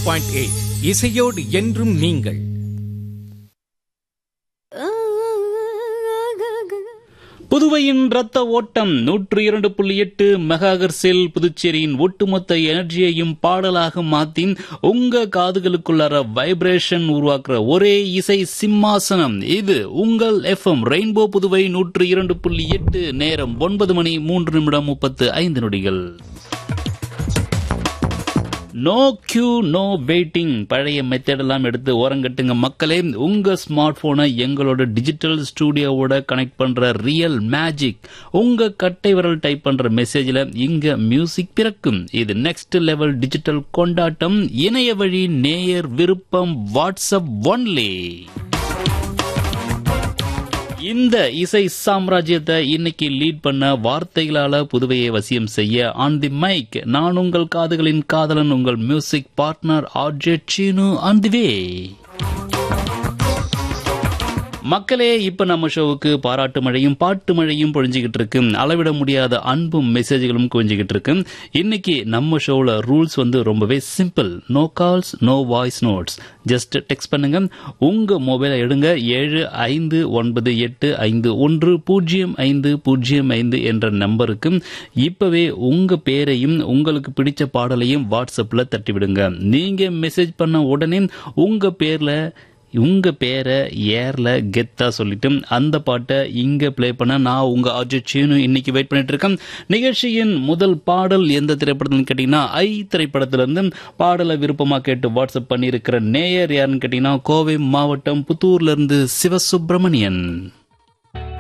point eight இசையோடு என்றும் நீங்கள் புதுவையின் ரத்த ஓட்டம் நூற்று இரண்டு புள்ளி எட்டு மெகாகர்ஸில் புதுச்சேரியின் ஒட்டுமொத்த எனர்ஜியையும் பாடலாக மாத்தி உங்க காதுகளுக்குள்ளார வைப்ரேஷன் உருவாக்குற ஒரே இசை சிம்மாசனம் இது உங்கள் எஃப்எம் ரெயின்போ புதுவை நூற்று இரண்டு புள்ளி எட்டு நேரம் ஒன்பது மணி மூன்று நிமிடம் முப்பத்து ஐந்து நொடிகள் நோ கியூ நோ வெயிட்டிங் பழைய மெத்தட் எல்லாம் எடுத்து ஓரங்கட்டுங்க மக்களே உங்க ஸ்மார்ட் போனை எங்களோட டிஜிட்டல் ஸ்டூடியோவோட கனெக்ட் பண்ற ரியல் மேஜிக் உங்க கட்டை விரல் டைப் பண்ற மெசேஜ்ல இங்க மியூசிக் பிறக்கும் இது நெக்ஸ்ட் லெவல் டிஜிட்டல் கொண்டாட்டம் இணைய வழி நேயர் விருப்பம் வாட்ஸ்அப் ஒன்லி இந்த இசை சாம்ராஜ்யத்தை இன்னைக்கு லீட் பண்ண வார்த்தைகளால புதுவையை வசியம் செய்ய ஆன் தி மைக் நான் உங்கள் காதுகளின் காதலன் உங்கள் music partner RJ Seenu on the way மக்களே இப்ப நம்ம ஷோவுக்கு பாராட்டு மழையும் பாட்டு மழையும் பொழிஞ்சுக்கிட்டு இருக்கு அளவிட முடியாத அன்பும் மெசேஜ்களும் குவிஞ்சுக்கிட்டு இருக்கு இன்னைக்கு நம்ம ஷோவில் ரூல்ஸ் வந்து ரொம்பவே simple no calls no voice notes just text பண்ணுங்க உங்க மொபைலை எடுங்க ஏழு ஐந்து ஒன்பது எட்டு ஐந்து ஒன்று பூஜ்ஜியம் ஐந்து பூஜ்ஜியம் ஐந்து என்ற நம்பருக்கு இப்பவே உங்க பேரையும் உங்களுக்கு பிடிச்ச பாடலையும் வாட்ஸ்அப்ல தட்டி விடுங்க நீங்க மெசேஜ் பண்ண உடனே உங்க பேர்ல உங்க பேரை ஏர்ல கெத்தா சொல்லிட்டு அந்த பாட்டை இங்க ப்ளே பண்ண நான் உங்க அஜித் சீனு இன்னைக்கு வெயிட் பண்ணிட்டு இருக்கேன் நிகழ்ச்சியின் முதல் பாடல் எந்த திரைப்படத்துன்னு கேட்டீங்கன்னா ஐ திரைப்படத்திலிருந்து பாடலை விருப்பமா கேட்டு வாட்ஸ்அப் பண்ணியிருக்கிற நேயர் யாருன்னு கேட்டீங்கன்னா கோவை மாவட்டம் புத்தூர்ல இருந்து சிவசுப்பிரமணியன்